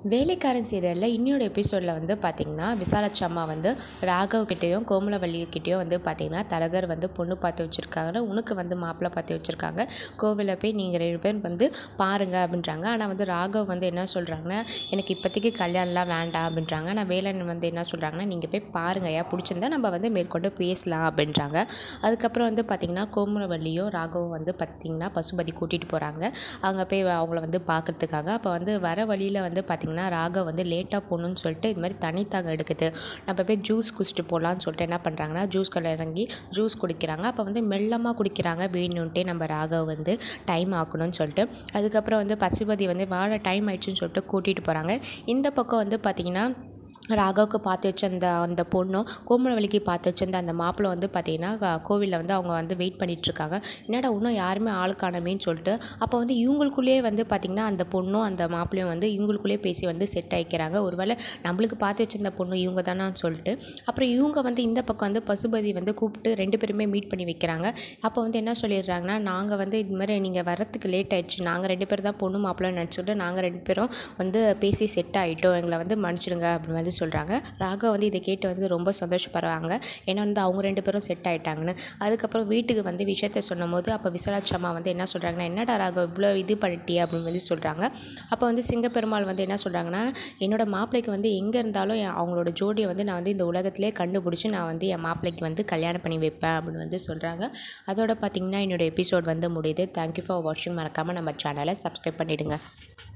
வேலைக்காரன் சீரியலில் இன்னொரு எபிசோடில் வந்து பார்த்திங்கன்னா விசாலாட்சி அம்மா வந்து ராகவ் கிட்டேயும் கோமலவல்லி கிட்டேயும் வந்து பார்த்திங்கன்னா தரகர் வந்து பொண்ணு பார்த்து வச்சுருக்காங்க உனக்கு வந்து மாப்பிள்ளை பார்த்து வச்சுருக்காங்க கோவிலில் போய் நீங்கள் ரெண்டு பேர் வந்து பாருங்கள் அப்படின்றாங்க ஆனால் வந்து ராகவ் வந்து என்ன சொல்கிறாங்கன்னா எனக்கு இப்போதைக்கு கல்யாணம்லாம் வேண்டாம் அப்படின்றாங்க ஆனால் வேலன் வந்து என்ன சொல்கிறாங்கன்னா நீங்கள் போய் பாருங்கள் ஏன் பிடிச்சிருந்தா நம்ம வந்து மேற்கொண்டு பேசலாம் அப்படின்றாங்க அதுக்கப்புறம் வந்து பார்த்திங்கன்னா கோமலவல்லியும் ராகவும் வந்து பார்த்திங்கன்னா பசுபதி கூட்டிகிட்டு போகிறாங்க அங்கே போய் அவங்கள வந்து பார்க்கறதுக்காக அப்போ வந்து வர வழியில் வந்து பார்த்திங்கன்னா ராகவ் வந்து லேட்டாக போகணுன்னு சொல்லிட்டு இது மாதிரி தனித்தாங்க எடுக்குது நம்ம போய் ஜூஸ் குடிச்சிட்டு போகலான்னு சொல்லிட்டு என்ன பண்ணுறாங்கன்னா ஜூஸ் கடையில் இறங்கி ஜூஸ் குடிக்கிறாங்க அப்போ வந்து மெல்லமாக குடிக்கிறாங்க வேணும்ன்ட்டே நம்ம ராகவ் வந்து டைம் ஆக்கணும்னு சொல்லிட்டு அதுக்கப்புறம் வந்து பசுபதி வந்து வாழ டைம் ஆயிடுச்சுன்னு சொல்லிட்டு கூட்டிகிட்டு போகிறாங்க இந்த பக்கம் வந்து பார்த்திங்கன்னா ராகாவுக்கு பார்த்து வச்ச அந்த அந்த பொண்ணும் கோமலவல்லிக்கு பார்த்து வச்சிருந்த அந்த மாப்பிள்ளை வந்து பார்த்திங்கன்னா கோவிலில் வந்து அவங்க வந்து வெயிட் பண்ணிகிட்ருக்காங்க என்னடா இன்னும் யாருமே ஆள் காணமேன்னு சொல்லிட்டு அப்போ வந்து இவங்களுக்குள்ளேயே வந்து பார்த்திங்கன்னா அந்த பொண்ணும் அந்த மாப்பிள்ளையும் வந்து இவங்களுக்குள்ளேயே பேசி வந்து செட் ஆகிக்கிறாங்க ஒருவேளை நம்மளுக்கு பார்த்து வச்சிருந்த பொண்ணு இவங்க தானான்னு சொல்லிட்டு அப்புறம் இவங்க வந்து இந்த பக்கம் வந்து பசுபதி வந்து கூப்பிட்டு ரெண்டு பேருமே மீட் பண்ணி வைக்கிறாங்க அப்போ வந்து என்ன சொல்லிடுறாங்கன்னா நாங்கள் வந்து இது மாதிரி நீங்கள் வரத்துக்கு லேட் ஆயிடுச்சு நாங்கள் ரெண்டு பேர் தான் பொண்ணு மாப்பிள்ளைன்னு நினச்சிக்கிட்டு நாங்கள் ரெண்டு பேரும் வந்து பேசி செட் ஆகிட்டோம் எங்களை வந்து மன்னிச்சிடுங்க அப்படின்னு வந்து சொல்கிறாங்க ராகவ் வந்து இதை கேட்டு வந்து ரொம்ப சந்தோஷப்படுறாங்க ஏன்னா வந்து அவங்க ரெண்டு பேரும் செட் ஆகிட்டாங்கன்னு அதுக்கப்புறம் வீட்டுக்கு வந்து விஷயத்த சொன்னபோது அப்போ விசாலாட்சி அம்மா வந்து என்ன சொல்கிறாங்கன்னா என்னடா ராகவ் இவ்வளோ இது பண்ணிட்டியே அப்படின்னு வந்து சொல்கிறாங்க அப்போ வந்து சிங்கப்பெருமாள் வந்து என்ன சொல்கிறாங்கன்னா என்னோட மாப்பிள்ளைக்கு வந்து எங்கே இருந்தாலும் என் அவங்களோட ஜோடியை வந்து நான் வந்து இந்த உலகத்திலே கண்டுபிடிச்சி நான் வந்து என் மாப்பிள்ளைக்கு வந்து கல்யாணம் பண்ணி வைப்பேன் அப்படின்னு வந்து சொல்கிறாங்க அதோட பார்த்திங்கன்னா என்னோட எபிசோட் வந்து முடியுது தேங்க்யூ ஃபார் வாட்சிங் மறக்காமல் நம்ம சேனலை சப்ஸ்கிரைப் பண்ணிவிடுங்க